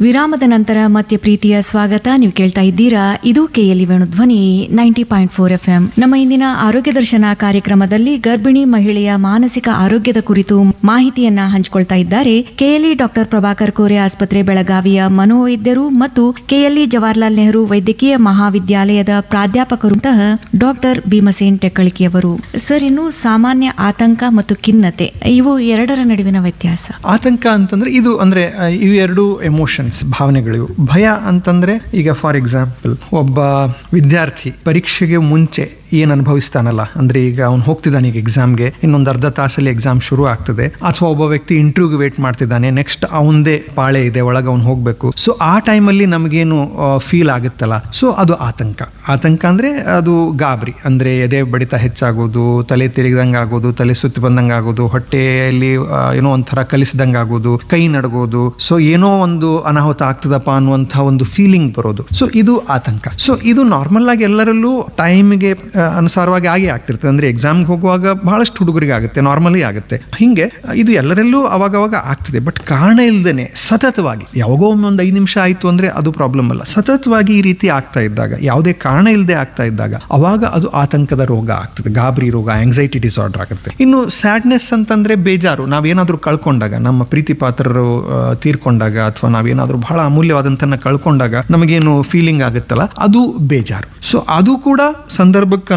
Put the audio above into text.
ವಿರಾಮದ ನಂತರ ಮತ್ತೆ ಪ್ರೀತಿಯ ಸ್ವಾಗತ ನೀವು ಕೇಳ್ತಾ ಇದ್ದೀರಾ ಇದು KLE Venudhwani ninety point four F M ನಮ್ಮ ಇಂದಿನ ಆರೋಗ್ಯ ದರ್ಶನ ಕಾರ್ಯಕ್ರಮದಲ್ಲಿ ಗರ್ಭಿಣಿ ಮಹಿಳೆಯ ಮಾನಸಿಕ ಆರೋಗ್ಯದ ಕುರಿತು ಮಾಹಿತಿಯನ್ನ ಹಂಚಿಕೊಳ್ತಾ ಇದ್ದಾರೆ ಕೆಎಲ್ಇ ಡಾಕ್ಟರ್ ಪ್ರಭಾಕರ್ ಕೋರೆ ಆಸ್ಪತ್ರೆ ಬೆಳಗಾವಿಯ ಮನೋವೈದ್ಯರು ಮತ್ತು ಕೆಎಲ್ಇ ಜವಾಹರ್ಲಾಲ್ ನೆಹರು ವೈದ್ಯಕೀಯ ಮಹಾವಿದ್ಯಾಲಯದ ಪ್ರಾಧ್ಯಾಪಕರುಂತಹ ಡಾಕ್ಟರ್ ಭೀಮಸೇನ್ ಟೆಕ್ಕಳಿಕೆಯವರು ಸರ್ ಇನ್ನು ಸಾಮಾನ್ಯ ಆತಂಕ ಮತ್ತು ಖಿನ್ನತೆ ಇವು ಎರಡರ ನಡುವಿನ ವ್ಯತ್ಯಾಸ ಆತಂಕ ಅಂತಂದ್ರೆ ಇದು ಅಂದ್ರೆ ಆ, ಇವೆರಡು ಎಮೋಷನ್ಸ್ ಭಾವನೆಗಳು ಭಯ ಅಂತಂದ್ರೆ ಈಗ ಫಾರ್ ಎಕ್ಸಾಂಪಲ್ ಒಬ್ಬ ವಿದ್ಯಾರ್ಥಿ ಪರೀಕ್ಷೆಗೆ ಮುಂಚೆ ಏನು ಅನುಭವಿಸ್ತಾನಲ್ಲ ಅಂದ್ರೆ ಈಗ ಅವ್ನು ಹೋಗ್ತಿದ್ದಾನೆ ಈಗ ಎಕ್ಸಾಮ್ಗೆ ಇನ್ನೊಂದು ಅರ್ಧ ತಾಸಲ್ಲಿ ಎಕ್ಸಾಮ್ ಶುರು ಆಗ್ತದೆ ಅಥವಾ ಒಬ್ಬ ವ್ಯಕ್ತಿ ಇಂಟರ್ವ್ಯೂಗೆ ವೇಟ್ ಮಾಡ್ತಿದ್ದಾನೆ ನೆಕ್ಸ್ಟ್ ಅವನದೇ ಪಾಳೆ ಇದೆ ಒಳಗೆ ಅವ್ನು ಹೋಗ್ಬೇಕು ಸೊ ಆ ಟೈಮಲ್ಲಿ ನಮಗೇನು ಫೀಲ್ ಆಗುತ್ತಲ್ಲ ಸೊ ಅದು ಆತಂಕ ಆತಂಕ ಅಂದ್ರೆ ಅದು ಗಾಬರಿ ಅಂದ್ರೆ ಎದೆ ಬಡಿತ ಹೆಚ್ಚಾಗೋದು ತಲೆ ತಿರುಗಿದಂಗೆ ಆಗೋದು ತಲೆ ಸುತ್ತಿ ಬಂದಂಗೆ ಆಗೋದು ಹೊಟ್ಟೆಯಲ್ಲಿ ಆ, ಏನೋ ಒಂಥರ ಕಲಿಸಿದಂಗೆ ಆಗೋದು ಕೈ ನಡಗೋದು ಸೊ ಏನೋ ಒಂದು ಅನಾಹುತ ಆಗ್ತದಪ್ಪ ಅನ್ನುವಂಥ ಒಂದು ಫೀಲಿಂಗ್ ಬರೋದು ಸೊ ಇದು ಆತಂಕ ಸೊ ಇದು ನಾರ್ಮಲ್ ಆಗಿ ಎಲ್ಲರಲ್ಲೂ ಟೈಮ್ಗೆ ಅನುಸಾರವಾಗಿ ಆಗೇ ಆಗ್ತಿರ್ತದೆ ಅಂದ್ರೆ ಎಕ್ಸಾಮ್ಗೆ ಹೋಗುವಾಗ ಬಹಳಷ್ಟು ಹುಡುಗರಿಗೆ ಆಗುತ್ತೆ ನಾರ್ಮಲಿ ಆಗುತ್ತೆ ಹಿಂಗೆ ಆ, ಇದು ಎಲ್ಲರಲ್ಲೂ ಅವಾಗವಾಗ ಆಗ್ತದೆ ಬಟ್ ಕಾರಣ ಇಲ್ದೇನೆ ಸತತವಾಗಿ ಯಾವಾಗೋ ಒಮ್ಮೆ ಒಂದು ಐದು ನಿಮಿಷ ಆಯಿತು ಅಂದ್ರೆ ಅದು ಪ್ರಾಬ್ಲಮ್ ಅಲ್ಲ ಸತತವಾಗಿ ಈ ರೀತಿ ಆಗ್ತಾ ಇದ್ದಾಗ ಯಾವುದೇ ಕಾರಣ ಇಲ್ಲದೆ ಆಗ್ತಾ ಇದ್ದಾಗ ಅವಾಗ ಅದು ಆತಂಕದ ರೋಗ ಆಗ್ತದೆ ಗಾಬರಿ ರೋಗ ಆಂಗ್ಸೈಟಿ ಡಿಸಾರ್ಡರ್ ಆಗುತ್ತೆ ಇನ್ನು ಸ್ಯಾಡ್ನೆಸ್ ಅಂತಂದ್ರೆ ಬೇಜಾರು ನಾವೇನಾದ್ರೂ ಕಳ್ಕೊಂಡಾಗ ನಮ್ಮ ಪ್ರೀತಿ ಪಾತ್ರರು ಆ, ತೀರ್ಕೊಂಡಾಗ ಅಥವಾ ನಾವೇನಾದ್ರೂ ಬಹಳ ಅಮೂಲ್ಯವಾದಂತನ್ನ ಕಳ್ಕೊಂಡಾಗ ನಮಗೇನು ಫೀಲಿಂಗ್ ಆಗುತ್ತಲ್ಲ ಅದು ಬೇಜಾರು ಸೊ ಅದು ಕೂಡ ಸಂದರ್ಭಕ್ಕೆ